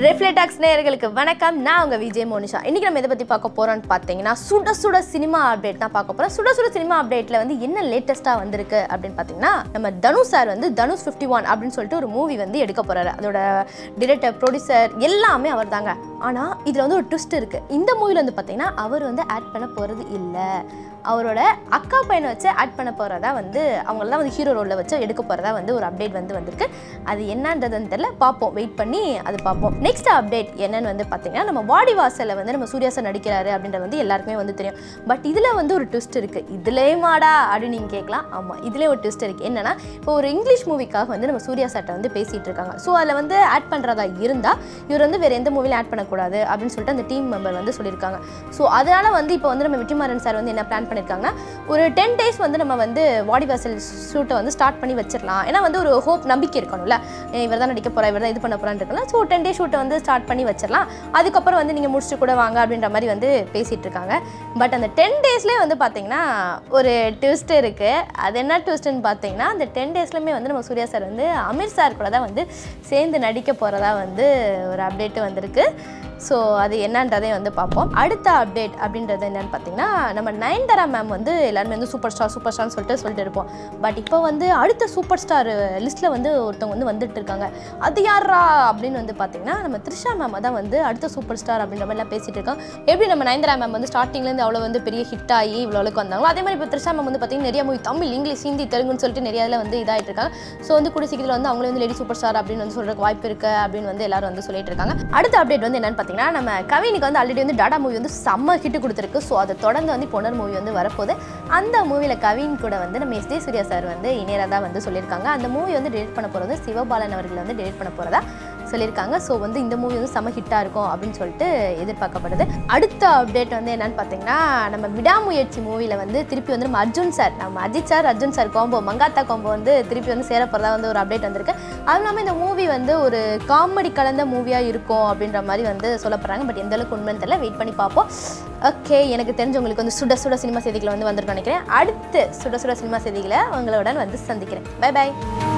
ரெஃப்ளெட்டாக்ஸ் நேயர்களுக்கு வணக்கம் நான் உங்கள் விஜய் மோனிஷா இன்றைக்கி நம்ம எதை பற்றி பார்க்க போகிறோம்னு பார்த்தீங்கன்னா சுட சுட சினிமா அப்டேட் தான் பார்க்க போகிறோம் சுட சுட சினிமா அப்டேட்டில் வந்து என்ன லேட்டஸ்ட்டாக வந்திருக்கு அப்படின்னு பார்த்தீங்கன்னா நம்ம தனுஷ் சார் வந்து தனுஷ் ஃபிஃப்டி ஒன் அப்படின்னு சொல்லிட்டு ஒரு மூவி வந்து எடுக்க போகிறாரு அதோட டிரெக்டர் ப்ரொடியூசர் எல்லாமே அவர் தாங்க ஆனால் இதில் வந்து ஒரு ட்விஸ்ட் இருக்குது இந்த மூவியில் வந்து பார்த்தீங்கன்னா அவர் வந்து ஆட் பண்ண போகிறது இல்லை அவரோட அக்கா பையனை வச்சு ஆட் பண்ண போகிறதா வந்து அவங்கள வந்து ஹீரோ ரோலில் வச்சு எடுக்க போகிறதா வந்து ஒரு அப்டேட் வந்து வந்திருக்கு அது என்னன்றதுன்னு தெரியல பார்ப்போம் வெயிட் பண்ணி அது பார்ப்போம் நெக்ஸ்ட் அப்டேட் என்னன்னு வந்து பார்த்தீங்கன்னா நம்ம வாடி வாசலில் வந்து நம்ம சூர்யா சார் நடிக்கிறாரு அப்படின்றது வந்து எல்லாருக்குமே வந்து தெரியும் பட் இதில் வந்து ஒரு ட்விஸ்ட் இருக்குது இதுலேயே மாடா அப்படின்னு நீங்கள் கேட்கலாம் ஆமாம் இதுலேயே ஒரு ட்விஸ்ட் இருக்குது என்னன்னா இப்போ ஒரு இங்கிலீஷ் மூவிக்காக வந்து நம்ம சூர்யா சார்ட்ட வந்து பேசிகிட்டு இருக்காங்க ஸோ அதில் வந்து ஆட் பண்ணுறதா இருந்தால் இவர் வந்து வேறு எந்த மூவிலும் ஆட் பண்ணக்கூடாது அப்படின்னு சொல்லிட்டு அந்த டீம் மெம்பர் வந்து சொல்லியிருக்காங்க ஸோ அதனால் வந்து இப்போ வந்து நம்ம வெற்றிமாறன் சார் வந்து என்ன பிளான் பண்ணியிருக்காங்கன்னா ஒரு டென் டேஸ் வந்து நம்ம வந்து வாடி வாசல் ஷூட்டை வந்து ஸ்டார்ட் பண்ணி வச்சிடலாம் ஏன்னா வந்து ஒரு ஹோப் நம்பிக்கை இருக்கணும்ல இவர் தான் நடிக்க போகிறா இவர் தான் இது பண்ண போகிறான்னு இருக்கலாம் ஸோ டென் டேஸ் ஷூட்டை வந்து ஸ்டார்ட் பண்ணி வச்சிடலாம் அதுக்கப்புறம் வந்து நீங்கள் முடிச்சுட்டு கூட வாங்க அப்படின்ற மாதிரி வந்து பேசிகிட்டு இருக்காங்க பட் அந்த டென் டேஸ்லேயே வந்து பார்த்தீங்கன்னா ஒரு ட்விஸ்ட் இருக்குது அது என்ன ட்விஸ்ட்டுன்னு பார்த்தீங்கன்னா அந்த டென் டேஸ்லையுமே வந்து நம்ம சூர்யா சார் வந்து அமீர் சார் கூட தான் வந்து சேர்ந்து நடிக்க போகிறதா வந்து ஒரு அப்டேட்டு வந்திருக்கு ஸோ அது என்னன்றதை வந்து பார்ப்போம் அடுத்த அப்டேட் அப்படின்றது என்னன்னு பார்த்தீங்கன்னா நம்ம நயன்தாரா மேம் வந்து எல்லாருமே வந்து சூப்பர் ஸ்டார் சூப்பர் ஸ்டார்னு சொல்லிட்டு சொல்லிட்டு இருப்போம் பட் இப்போ வந்து அடுத்த சூப்பர் ஸ்டார் லிஸ்ட்டில் வந்து ஒருத்தவங்க வந்து வந்துட்டு இருக்காங்க அது யாரா அப்படின்னு வந்து பார்த்தீங்கன்னா நம்ம த்ரிஷா மேம் தான் வந்து அடுத்த சூப்பர் ஸ்டார் அப்படின்ற மாதிரிலாம் பேசிட்டு இருக்காங்க எப்படி நம்ம நயன்தாரா மேம் வந்து ஸ்டார்டிங்லேருந்து அவ்வளோ வந்து பெரிய ஹிட் ஆகி இவ்வளோ அளவுக்கு வந்தாங்களோ அதே மாதிரி இப்போ த்ரிஷா மேம் வந்து பார்த்தீங்கன்னா நிறைய மூவி தமிழ் இங்கிலீஷ் ஹிந்தி தெலுங்குன்னு சொல்லிட்டு நிறைய இதில் வந்து இதாகிட்டு இருக்காங்க ஸோ வந்து கூட சீக்கிரத்தில் வந்து அவங்களே வந்து லேடி சூப்பர் ஸ்டார் அப்படின்னு வந்து சொல்கிறதுக்கு வாய்ப்பு இருக்குது அப்படின்னு வந்து எல்லாரும் வந்து சொல்லிட்டு இருக்காங்க அடுத்த அப்டேட் வந்து என்னன்னு பார்த்தீங்கன்னா நம்ம கவினுக்கு வந்து ஆல்ரெடி வந்து டாடா மூவி வந்து செம்ம ஹிட் கொடுத்துருக்கு ஸோ அதை தொடர்ந்து வந்து பொன்னர் மூவி வந்து வரப்போகுது அந்த மூவியில் கவின் கூட வந்து நம்ம எஸ் ஜே சூர்யா சார் வந்து இணையராக வந்து சொல்லியிருக்காங்க அந்த மூவி வந்து டெலிட் பண்ண போகிறது சிவபாலன் அவர்கள் வந்து டெலிட் பண்ண போகிறதா சொல்லியிருக்காங்க ஸோ வந்து இந்த மூவி வந்து செம்ம ஹிட்டாக இருக்கும் அப்படின்னு சொல்லிட்டு எதிர்பார்க்கப்படுது அடுத்த அப்டேட் வந்து என்னன்னு பார்த்தீங்கன்னா நம்ம விடாமுயற்சி மூவியில் வந்து திருப்பி வந்து நம்ம அர்ஜுன் சார் நம்ம Ajith sir Arjun sir combo Mankatha combo வந்து திருப்பி வந்து சேர போகிறதா வந்து ஒரு அப்டேட் வந்திருக்கு அதுவும் இல்லாமல் இந்த மூவி வந்து ஒரு காமெடி கலந்த மூவியாக இருக்கும் அப்படின்ற மாதிரி வந்து சொல்ல போகிறாங்க பட் எந்த அளவுக்கு உண்மைன்னு தெரியல வெயிட் பண்ணி பார்ப்போம் ஓகே எனக்கு தெரிஞ்சவங்களுக்கு வந்து சுட சுட சினிமா செய்திகளை வந்து வந்திருக்கும் நினைக்கிறேன் அடுத்து சுட சுட சினிமா செய்திகளை உங்களுடன் வந்து சந்திக்கிறேன் பை பை